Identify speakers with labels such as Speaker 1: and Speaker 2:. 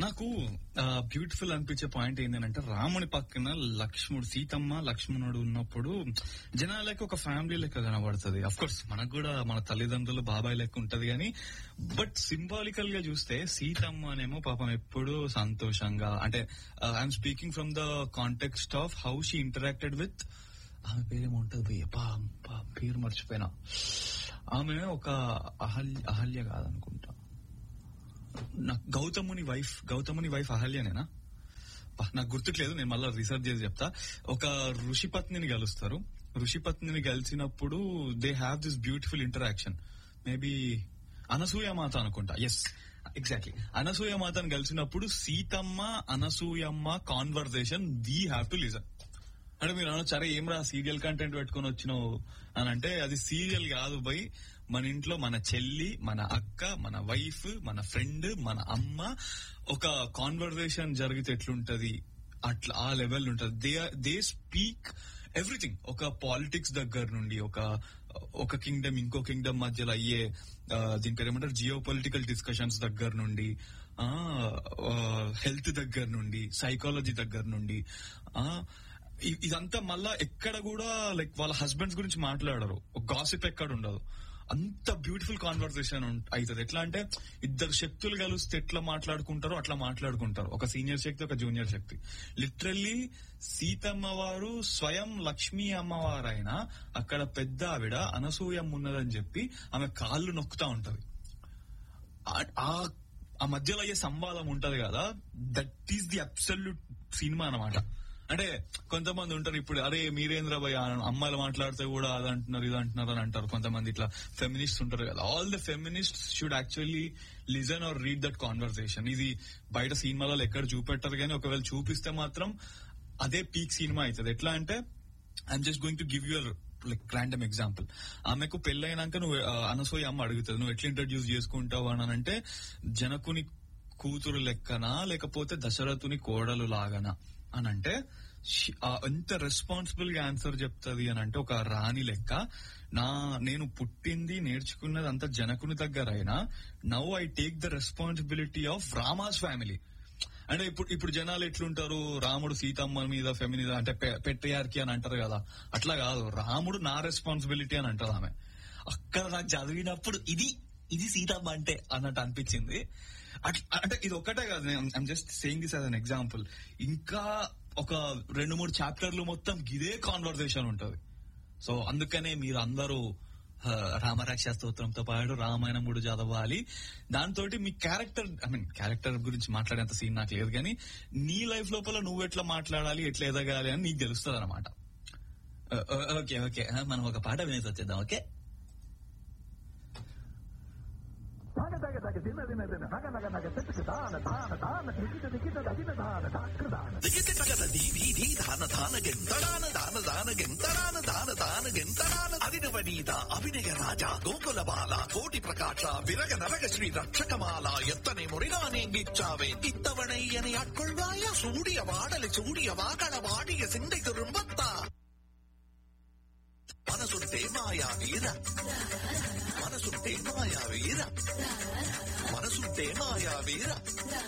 Speaker 1: నాకు బ్యూటిఫుల్ అనిపించే పాయింట్ ఏంటంటే రాముని పక్కన లక్ష్మణుడు సీతమ్మ లక్ష్మణుడు ఉన్నప్పుడు జనాలకి ఒక ఫ్యామిలీ లెక్క కనబడుతుంది అఫ్ కోర్స్ మనకు కూడా మన తల్లిదండ్రులు బాబాయ్ లెక్క ఉంటది కానీ బట్ సింబాలికల్ గా చూస్తే సీతమ్మ అనేమో పాపం ఎప్పుడు సంతోషంగా అంటే I'm speaking from the context of how she interacted with ఆమె పేరేమో ఉంటది పా పా- పేరు మర్చిపోయినా ఆమె ఒక అహల్య అహల్య కాదనుకుంటా నాకు గౌతముని వైఫ్ గౌతముని వైఫ్ అహల్యనేనా పా, నాకు గుర్తుకులేదు నేను మళ్ళీ రీసెర్చ్ చేసి చెప్తా ఒక ఋషి పత్నిని కలుస్తారు ఋషి పత్నిని కలిసినప్పుడు they have this beautiful interaction maybe Anasuya మాత అనుకుంటా ఎస్ ఎగ్జాక్ట్లీ అనసూయ మాతను కలిసినప్పుడు Seethamma Anasuyamma conversation we have to listen అంటే మీరు అనొచ్చు అరే ఏం రా సీరియల్ కంటెంట్ పెట్టుకొని వచ్చినావు అని అంటే అది సీరియల్ కాదు బై మన ఇంట్లో మన చెల్లి మన అక్క మన వైఫ్ మన ఫ్రెండ్ మన అమ్మ ఒక కాన్వర్సేషన్ జరిగితే ఎట్లుంటది అట్లా ఆ లెవెల్ ఉంటది దే దే స్పీక్ ఎవ్రీథింగ్ ఒక పాలిటిక్స్ దగ్గర నుండి ఒక ఒక కింగ్డమ్ ఇంకో కింగ్డమ్ మధ్యలో అయ్యే ఆ, దీని పేరు ఏమంటారు జియో పొలిటికల్ డిస్కషన్స్ దగ్గర నుండి హెల్త్ దగ్గర నుండి సైకాలజీ దగ్గర నుండి ఆ ఇ- ఇదంతా మళ్ళా ఎక్కడ కూడా లైక్ వాళ్ళ హస్బెండ్స్ గురించి మాట్లాడరు ఒక గాసిప్ ఎక్కడ ఉండదు అంత బ్యూటిఫుల్ కాన్వర్సేషన్ అవుతుంది ఎట్లా అంటే ఇద్దరు శక్తులు కలిస్తే ఎట్లా మాట్లాడుకుంటారో అట్లా మాట్లాడుకుంటారు ఒక సీనియర్ శక్తి ఒక జూనియర్ శక్తి లిటరల్లీ సీతమ్మ వారు స్వయం లక్ష్మీ అమ్మవారైనా అక్కడ పెద్ద ఆవిడ అనసూయమ్మ ఉన్నదని చెప్పి ఆమె కాళ్ళు నొక్కుతా ఉంటది ఆ- ఆ ఆ మధ్యలో అయ్యే సంవాదం ఉంటది కదా that is the absolute cinema అన్నమాట అంటే కొంతమంది ఉంటారు ఇప్పుడు అరే మీరేంద్ర భయ్ అమ్మాయిలు మాట్లాడితే కూడా అది అంటున్నారు ఇది అంటున్నారు అని అంటారు కొంతమంది ఇట్లా ఫెమినిస్ట్ ఉంటారు కదా all the feminist should actually listen or read that conversation ఇది బయట సినిమాలలో ఎక్కడ చూపెట్టారు కానీ ఒకవేళ చూపిస్తే మాత్రం అదే పీక్ సినిమా అవుతుంది ఎట్లా అంటే I'm just going to give your like random example ఆమెకు పెళ్ళైనాక నువ్వు ఆ, అనసూయ అమ్మ అడుగుతుంది నువ్వు ఎట్లా ఇంట్రడ్యూస్ చేసుకుంటావు అని అంటే జనకుని కూతురు లెక్కనా లేకపోతే దశరథుని కోడలు లాగనా అని అంటే షి- ఆ ఎంత రెస్పాన్సిబుల్ గా ఆన్సర్ చెప్తుంది అని అంటే ఒక రాణి లెక్క నా నేను పుట్టింది నేర్చుకున్నది అంత జనకుని దగ్గర అయినా now I take the responsibility of Rama's family అంటే ఇప్పుడు ఇప్పుడు జనాలు ఎట్లుంటారు రాముడు సీతమ్మ మీద ఫెమినిజం అంటే పెట్రియార్కి అని అంటారు కదా అట్లా కాదు రాముడు నా రెస్పాన్సిబిలిటీ అని అంటారు ఆమె అక్కడ నాకు చదివినప్పుడు ఇది ఇది సీతమ్మ అంటే అన్నట్టు అనిపించింది అట్లా అంటే ఇది ఒక్కటే కాదు I'm just saying this as an example ఇంకా ఒక రెండు మూడు చాప్టర్లు మొత్తం ఇదే కాన్వర్సేషన్ ఉంటది సో అందుకనే మీరు అందరూ ఆ, రామరక్ష స్తోత్రంతో పాటు రామాయణం కూడా చదవాలి దాంతో మీ క్యారెక్టర్ ఐ మీన్ క్యారెక్టర్ గురించి మాట్లాడేంత సీన్ నాకు లేదు కానీ నీ లైఫ్ లోపల నువ్వు ఎట్లా మాట్లాడాలి ఎట్లా ఎదగాలి అని నీకు తెలుస్తుంది అనమాట ఓకే ఓకే మనం ఒక పాట వినేసి వచ్చేద్దాం ఓకే
Speaker 2: తాగ తాగ తాగ తిన్న తిన్న తిన్న నగ నగ నగ చెట్టుకు దాన దాన దాన నికిట నికిట దగిన దాన తాకృ దాన
Speaker 3: దిగిటిటగల దీవీధి ధాన ధాన గెంతడాన దాన దాన గెంతడాన దాన దాన గెంతడాన అదినవనీత అభినయ రాజా గోకుల బాల కోటి ప్రకాశ విరగ నరగ శ్రీ రక్షకమాల ఎత్తనే మురిగానే గిచ్చావే ఇత్తవణయ్యని అట్కొள்వాయ సూడియ వాడలి సూడియ వాకడ వాడియ సిండை திரும்பத்த మనసుంటే మాయా వీర మనసుంటే మాయా వీర మనసుంటే మాయా వీర